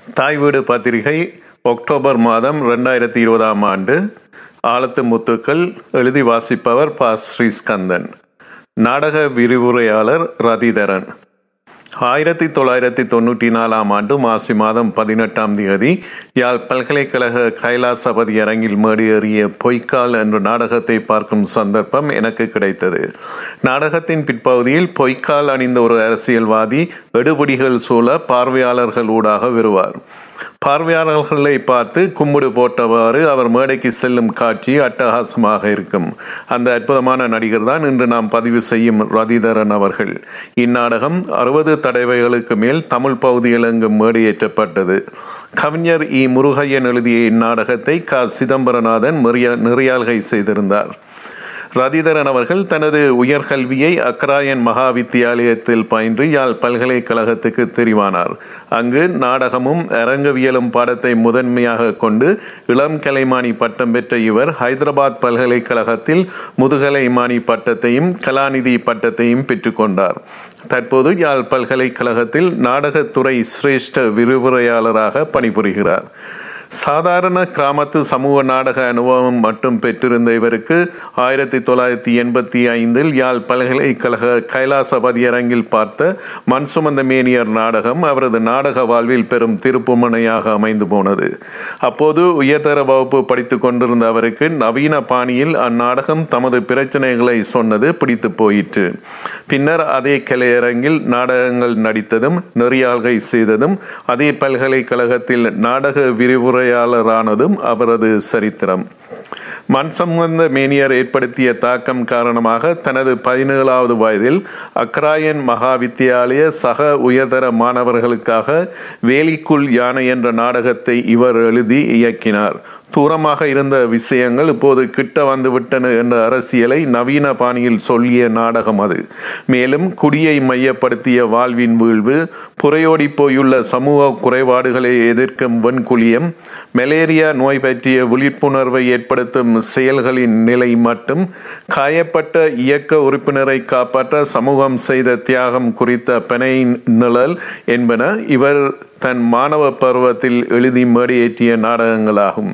தாய் வீடு பத்திரிகை அக்டோபர் மாதம் ரெண்டாயிரத்தி இருபதாம் ஆண்டு ஆழத்து முத்துக்கள் எழுதி வாசிப்பவர் பா ஸ்ரீஸ்கந்தன் நாடக விரிவுரையாளர் ரதிதரன் ஆயிரத்தி தொள்ளாயிரத்தி தொண்ணூற்றி நாலாம் ஆண்டு மாசி மாதம் பதினெட்டாம் தேதி யாழ் பல்கலைக்கழக கைலாசபதி அரங்கில் மேடியேறிய பொய்க்கால் என்ற நாடகத்தை பார்க்கும் சந்தர்ப்பம் எனக்கு கிடைத்தது நாடகத்தின் பிற்பகுதியில் பொய்க்கால் அணிந்த ஒரு அரசியல்வாதி எடுபிடிகள் சூழ பார்வையாளர்கள் ஊடாக வருவார் பார்வையாளர்களை பார்த்து கும்பிடு போட்டவாறு அவர் மேடைக்கு செல்லும் காட்சி அட்டகாசமாக இருக்கும் அந்த அற்புதமான நடிகர் தான் இன்று நாம் பதிவு செய்யும் ரதிதரன் அவர்கள் இந்நாடகம் அறுபது தடவைகளுக்கு மேல் தமிழ் பகுதியில் எங்கும் மேடையேற்றப்பட்டது கவிஞர் இ முருகையன் எழுதிய இந்நாடகத்தை க சிதம்பரநாதன் நெறியாள்கை செய்திருந்தார் ரதிதரன் அவர்கள் தனது உயர்கல்வியை அக்கராயன் மகா வித்தியாலயத்தில் பயின்று யாழ் பல்கலைக்கழகத்துக்கு தெரிவானார் அங்கு நாடகமும் அரங்கவியலும் பாடத்தை முதன்மையாக கொண்டு இளம் கலைமானி பட்டம் பெற்ற இவர் ஹைதராபாத் பல்கலைக்கழகத்தில் முதுகலைமானி பட்டத்தையும் கலாநிதி பட்டத்தையும் பெற்றுக்கொண்டார் தற்போது யாழ் பல்கலைக்கழகத்தில் நாடகத்துறை சிரேஷ்ட விரிவுரையாளராக பணிபுரிகிறார் சாதாரண கிராமத்து சமூக நாடக அனுபவம் மட்டும் பெற்றிருந்த இவருக்கு ஆயிரத்தி தொள்ளாயிரத்தி எண்பத்தி ஐந்தில் யாழ் பல்கலைக்கழக கைலாசபதி அரங்கில் பார்த்த மண் சுமந்த மேனியர் நாடகம் அவரது நாடக வாழ்வில் பெரும் திருப்புமுனையாக அமைந்து போனது அப்போது உயர்தர வகுப்பு படித்து கொண்டிருந்த அவருக்கு நவீன பாணியில் அந்நாடகம் தமது பிரச்சனைகளை சொன்னது பிடித்து போயிற்று பின்னர் அதே கலையரங்கில் நாடகங்கள் நடித்ததும் நெறியாள்கை செய்ததும் அதே பல்கலைக்கழகத்தில் நாடக விரிவுரை உரையாளரானதும் அவரது சரித்திரம் மண் சம்பந்த மேனியர் ஏற்படுத்திய தாக்கம் காரணமாக தனது பதினேழாவது வயதில் அக்ராயன் மகா வித்தியாலய சக உயர்தர மாணவர்களுக்காக வேலிக்குள் யானை என்ற நாடகத்தை இவர் எழுதி இயக்கினார் தூரமாக இருந்த விஷயங்கள் இப்போது கிட்ட வந்துவிட்டன என்ற அரசியலை நவீன பாணியில் சொல்லிய நாடகம் அது மேலும் குடியை மையப்படுத்திய வாழ்வின் வீழ்வு புறையோடி போயுள்ள சமூக குறைபாடுகளை எதிர்க்கும் வெண்குளியம் மலேரியா நோய் பற்றிய விழிப்புணர்வை ஏற்படுத்தும் செயல்களின் நிலை மட்டும் காயப்பட்ட இயக்க உறுப்பினரை காப்பாற்ற சமூகம் செய்த தியாகம் குறித்த பெனை நிழல் என்பன இவர் தன் மாணவ பருவத்தில் எழுதி மேடையேற்றிய நாடகங்களாகும்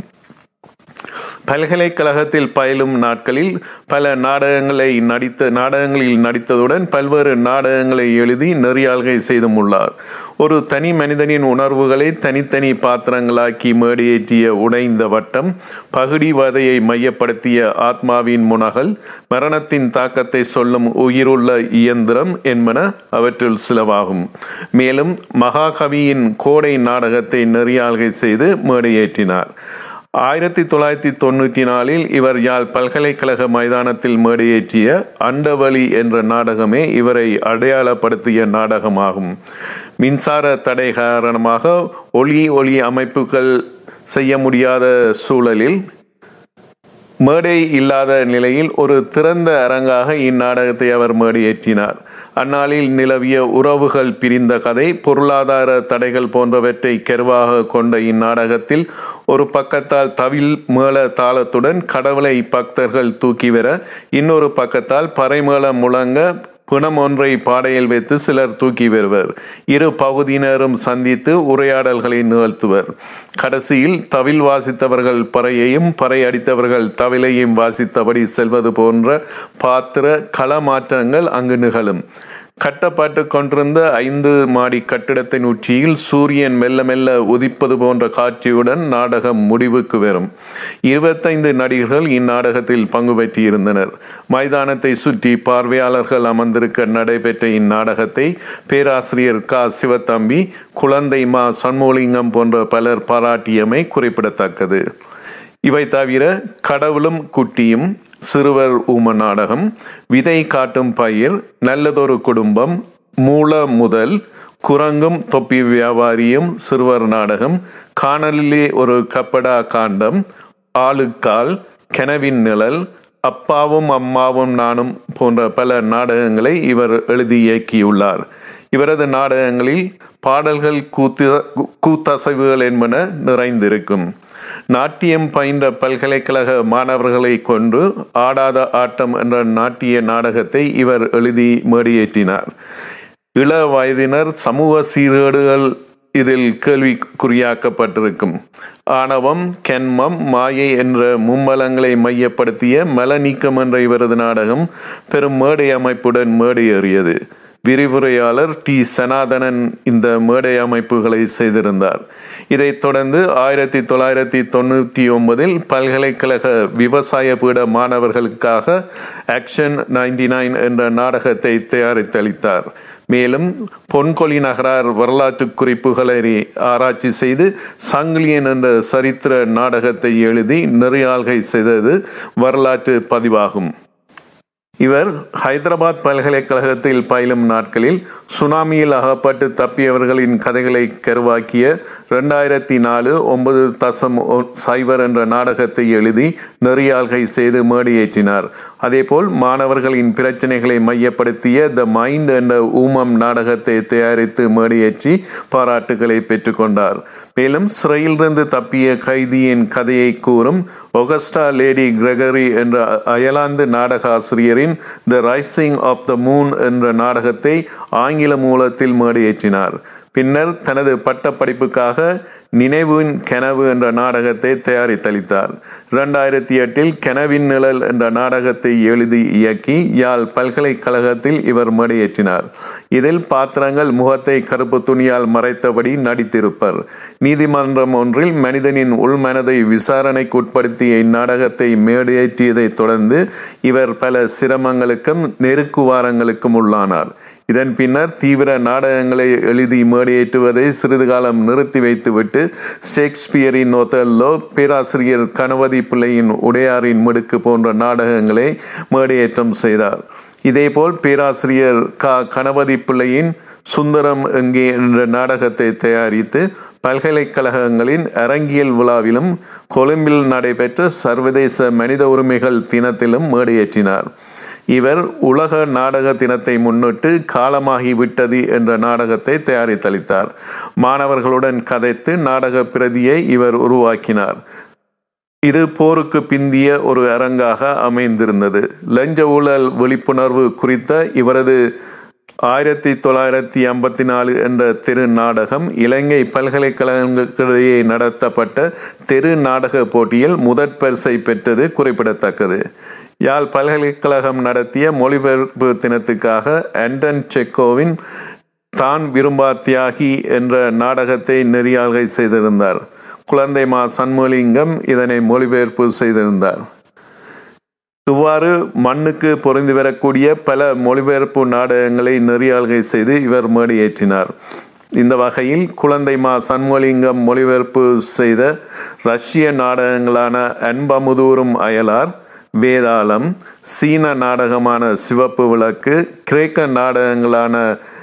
பல்கலைக்கழகத்தில் பயிலும் நாட்களில் பல நாடகங்களை நடித்த நாடகங்களில் நடித்ததுடன் பல்வேறு நாடகங்களை எழுதி நெறியாள்கை செய்தும் உள்ளார் ஒரு தனி மனிதனின் உணர்வுகளை தனித்தனி பாத்திரங்களாக்கி மேடியேற்றிய உடைந்த வட்டம் பகுடிவதையை மையப்படுத்திய ஆத்மாவின் முனகல் மரணத்தின் தாக்கத்தை சொல்லும் உயிருள்ள இயந்திரம் என்பன அவற்றில் சிலவாகும் மேலும் மகாகவியின் கோடை நாடகத்தை நெறியாள்கை செய்து மேடையேற்றினார் ஆயிரத்தி தொள்ளாயிரத்தி தொண்ணூற்றி நாலில் இவர் யாழ் பல்கலைக்கழக மைதானத்தில் மேடையேற்றிய அண்டவழி என்ற நாடகமே இவரை அடையாளப்படுத்திய நாடகமாகும் மின்சார தடை காரணமாக ஒளி ஒளி அமைப்புகள் செய்ய முடியாத சூழலில் மேடை இல்லாத நிலையில் ஒரு திறந்த அரங்காக இந்நாடகத்தை அவர் மேடையேற்றினார் அந்நாளில் நிலவிய உறவுகள் பிரிந்த கதை பொருளாதார தடைகள் போன்றவற்றை கருவாக கொண்ட இந்நாடகத்தில் ஒரு பக்கத்தால் தவில் மேள தாளத்துடன் கடவுளை பக்தர்கள் தூக்கி வர இன்னொரு பக்கத்தால் பறைமேளம் முழங்க பிணம் ஒன்றை பாடையில் வைத்து சிலர் தூக்கி வருவர் இரு பகுதியினரும் சந்தித்து உரையாடல்களை நிகழ்த்துவர் கடைசியில் தவில் வாசித்தவர்கள் பறையையும் பறை அடித்தவர்கள் தவிலையும் வாசித்தபடி செல்வது போன்ற பாத்திர களமாற்றங்கள் அங்கு நிகழும் கட்டப்பட்டு கொண்டிருந்த ஐந்து மாடி கட்டிடத்தின் உச்சியில் சூரியன் மெல்ல மெல்ல உதிப்பது போன்ற காட்சியுடன் நாடகம் முடிவுக்கு வரும் இருபத்தைந்து நடிகர்கள் இந்நாடகத்தில் பங்கு பெற்றிருந்தனர் மைதானத்தை சுற்றி பார்வையாளர்கள் அமர்ந்திருக்க நடைபெற்ற இந்நாடகத்தை பேராசிரியர் க சிவத்தம்பி குழந்தை மா சண்முகலிங்கம் போன்ற பலர் பாராட்டியமை குறிப்பிடத்தக்கது இவை தவிர கடவுளும் குட்டியும் சிறுவர் ஊம நாடகம் விதை காட்டும் பயிர் நல்லதொரு குடும்பம் மூல முதல் குரங்கும் தொப்பி வியாபாரியும் சிறுவர் நாடகம் காணலிலே ஒரு கப்படா காண்டம் ஆளுக்கால் கனவின் நிழல் அப்பாவும் அம்மாவும் நானும் போன்ற பல நாடகங்களை இவர் எழுதி இயக்கியுள்ளார் இவரது நாடகங்களில் பாடல்கள் கூத்து கூத்தசைவுகள் என்பன நிறைந்திருக்கும் நாட்டியம் பயின்ற பல்கலைக்கழக மாணவர்களை கொண்டு ஆடாத ஆட்டம் என்ற நாட்டிய நாடகத்தை இவர் எழுதி மேடியேற்றினார் இள வயதினர் சமூக சீர்கேடுகள் இதில் கேள்விக்குறியாக்கப்பட்டிருக்கும் ஆணவம் கென்மம் மாயை என்ற மும்மலங்களை மையப்படுத்திய மலநீக்கம் என்ற இவரது நாடகம் பெரும் மேடை அமைப்புடன் மேடையேறியது விரிவுரையாளர் டி சனாதனன் இந்த மேடை அமைப்புகளை செய்திருந்தார் இதைத் தொடர்ந்து ஆயிரத்தி தொள்ளாயிரத்தி தொண்ணூற்றி ஒன்பதில் பல்கலைக்கழக விவசாய பீட மாணவர்களுக்காக ஆக்ஷன் நைன்டி நைன் என்ற நாடகத்தை தயாரித்தளித்தார் மேலும் பொன்கொழி நகரார் வரலாற்று குறிப்புகளை ஆராய்ச்சி செய்து சங்கிலியன் என்ற சரித்திர நாடகத்தை எழுதி நெறியாள்கை செய்தது வரலாற்று பதிவாகும் இவர் ஹைதராபாத் பல்கலைக்கழகத்தில் பயிலும் நாட்களில் சுனாமியில் அகப்பட்டு தப்பியவர்களின் கதைகளை கருவாக்கிய ரெண்டாயிரத்தி நாலு ஒன்பது தசம் சைபர் என்ற நாடகத்தை எழுதி நெறியாள்கை செய்து மேடியேற்றினார் அதேபோல் மாணவர்களின் பிரச்சனைகளை மையப்படுத்திய த மைண்ட் என்ற ஊமம் நாடகத்தை தயாரித்து மேடியேற்றி பாராட்டுகளை பெற்றுக்கொண்டார் மேலும் சிறையிலிருந்து தப்பிய கைதியின் கதையை கூறும் ஒகஸ்டா லேடி கிரெகரி என்ற அயர்லாந்து நாடக ஆசிரியரின் the rising of the moon என்ற நாடகத்தை ஆங்கில மூலத்தில் மேடையேற்றினார் பின்னர் தனது பட்டப்படிப்புக்காக நினைவின் கனவு என்ற நாடகத்தை தயாரித்தளித்தார் இரண்டாயிரத்தி எட்டில் கனவின் நிழல் என்ற நாடகத்தை எழுதி இயக்கி யாழ் பல்கலைக்கழகத்தில் இவர் மேடையேற்றினார் இதில் பாத்திரங்கள் முகத்தை கருப்பு துணியால் மறைத்தபடி நடித்திருப்பர் நீதிமன்றம் ஒன்றில் மனிதனின் உள்மனதை விசாரணைக்கு உட்படுத்திய இந்நாடகத்தை மேடையேற்றியதைத் தொடர்ந்து இவர் பல சிரமங்களுக்கும் நெருக்குவாரங்களுக்கும் உள்ளானார் இதன் பின்னர் தீவிர நாடகங்களை எழுதி மேடையேற்றுவதை சிறிது காலம் நிறுத்தி வைத்துவிட்டு ஷேக்ஸ்பியரின் ஒத்தல்லோ பேராசிரியர் கணபதி பிள்ளையின் உடையாரின் மிடுக்கு போன்ற நாடகங்களை மேடையேற்றம் செய்தார் இதேபோல் பேராசிரியர் க கணபதி பிள்ளையின் சுந்தரம் எங்கே என்ற நாடகத்தை தயாரித்து பல்கலைக்கழகங்களின் அரங்கியல் விழாவிலும் கொழும்பில் நடைபெற்ற சர்வதேச மனித உரிமைகள் தினத்திலும் மேடையேற்றினார் இவர் உலக நாடக தினத்தை முன்னிட்டு காலமாகி விட்டது என்ற நாடகத்தை தயாரித்தளித்தார் மாணவர்களுடன் கதைத்து நாடக பிரதியை இவர் உருவாக்கினார் இது போருக்கு பிந்திய ஒரு அரங்காக அமைந்திருந்தது லஞ்ச ஊழல் விழிப்புணர்வு குறித்த இவரது ஆயிரத்தி தொள்ளாயிரத்தி ஐம்பத்தி நாலு என்ற தெரு நாடகம் இலங்கை பல்கலைக்கழகங்களிடையே நடத்தப்பட்ட தெரு நாடக போட்டியில் முதற் பரிசை பெற்றது குறிப்பிடத்தக்கது யாழ் பல்கலைக்கழகம் நடத்திய மொழிபெயர்ப்பு தினத்துக்காக ஆண்டன் செக்கோவின் தான் விரும்பா தியாகி என்ற நாடகத்தை நெறியாள்கை செய்திருந்தார் குழந்தை மா சண்முலிங்கம் இதனை மொழிபெயர்ப்பு செய்திருந்தார் இவ்வாறு மண்ணுக்கு பொருந்தி வரக்கூடிய பல மொழிபெயர்ப்பு நாடகங்களை நெறியாள்கை செய்து இவர் மேடையேற்றினார் இந்த வகையில் குழந்தை மா சண்முலிங்கம் மொழிபெயர்ப்பு செய்த ரஷ்ய நாடகங்களான அன்பமுதூரும் அயலார் வேதாளம் சீன நாடகமான சிவப்பு விளக்கு கிரேக்க நாடகங்களான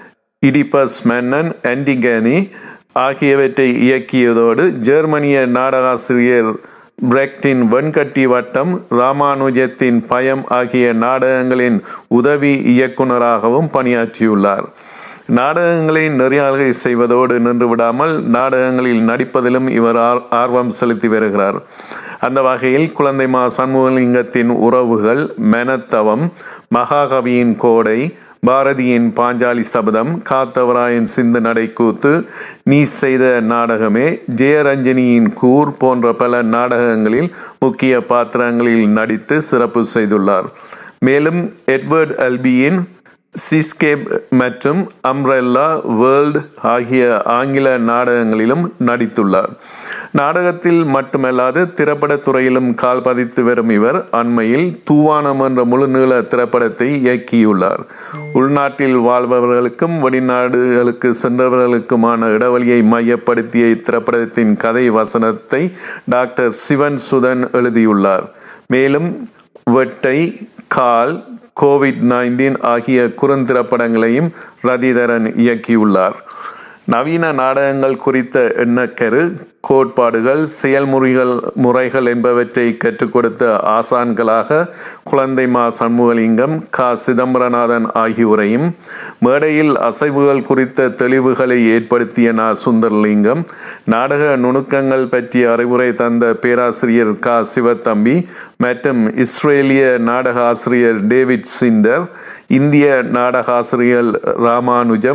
இடிபஸ் மன்னன் ஆன்டிகனி ஆகியவற்றை இயக்கியதோடு ஜெர்மனிய நாடகாசிரியர் பிரெக்டின் வெண்கட்டி வட்டம் ராமானுஜத்தின் பயம் ஆகிய நாடகங்களின் உதவி இயக்குநராகவும் பணியாற்றியுள்ளார் நாடகங்களை நெறியாள்கை செய்வதோடு நின்று விடாமல் நாடகங்களில் நடிப்பதிலும் இவர் ஆர்வம் செலுத்தி வருகிறார் அந்த வகையில் குழந்தை மா சண்முகலிங்கத்தின் உறவுகள் மெனத்தவம் மகாகவியின் கோடை பாரதியின் பாஞ்சாலி சபதம் காத்தவராயன் சிந்து நடைக்கூத்து நீ செய்த நாடகமே ஜெயரஞ்சனியின் கூர் போன்ற பல நாடகங்களில் முக்கிய பாத்திரங்களில் நடித்து சிறப்பு செய்துள்ளார் மேலும் எட்வர்ட் அல்பியின் சிஸ்கேப் மற்றும் அம்ரெல்லா வேர்ல்ட் ஆகிய ஆங்கில நாடகங்களிலும் நடித்துள்ளார் நாடகத்தில் மட்டுமல்லாது திரைப்படத்துறையிலும் கால் பதித்து வரும் இவர் அண்மையில் தூவானம் என்ற முழுநீள திரைப்படத்தை இயக்கியுள்ளார் உள்நாட்டில் வாழ்பவர்களுக்கும் வெளிநாடுகளுக்கு சென்றவர்களுக்குமான இடைவெளியை மையப்படுத்திய இத்திரைப்படத்தின் கதை வசனத்தை டாக்டர் சிவன் சுதன் எழுதியுள்ளார் மேலும் வெட்டை கால் கோவிட் நைன்டீன் ஆகிய குறுந்திரப்படங்களையும் ரதிதரன் இயக்கியுள்ளார் நவீன நாடகங்கள் குறித்த எண்ணக்கரு கோட்பாடுகள் செயல்முறைகள் முறைகள் என்பவற்றை கற்றுக் கொடுத்த ஆசான்களாக குழந்தை மா சண்முகலிங்கம் க சிதம்பரநாதன் ஆகியோரையும் மேடையில் அசைவுகள் குறித்த தெளிவுகளை ஏற்படுத்திய நா சுந்தரலிங்கம் நாடக நுணுக்கங்கள் பற்றிய அறிவுரை தந்த பேராசிரியர் க சிவத்தம்பி மற்றும் இஸ்ரேலிய நாடக ஆசிரியர் டேவிட் சிண்டர் இந்திய நாடகாசிரியர் ராமானுஜம்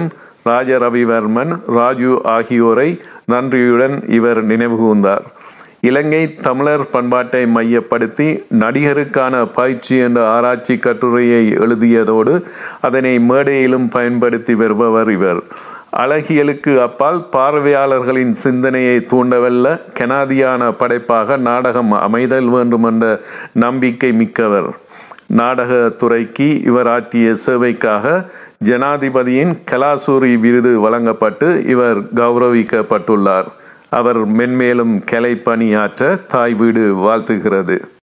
ராஜ ரவிவர்மன் ராஜு ஆகியோரை நன்றியுடன் இவர் நினைவுகூர்ந்தார் இலங்கை தமிழர் பண்பாட்டை மையப்படுத்தி நடிகருக்கான பயிற்சி என்ற ஆராய்ச்சி கட்டுரையை எழுதியதோடு அதனை மேடையிலும் பயன்படுத்தி வருபவர் இவர் அழகியலுக்கு அப்பால் பார்வையாளர்களின் சிந்தனையை தூண்டவல்ல கெனாதியான படைப்பாக நாடகம் அமைதல் வேண்டும் என்ற நம்பிக்கை மிக்கவர் நாடகத்துறைக்கு இவர் ஆற்றிய சேவைக்காக ஜனாதிபதியின் கலாசூரி விருது வழங்கப்பட்டு இவர் கௌரவிக்கப்பட்டுள்ளார் அவர் மென்மேலும் கலை பணியாற்ற தாய் வீடு வாழ்த்துகிறது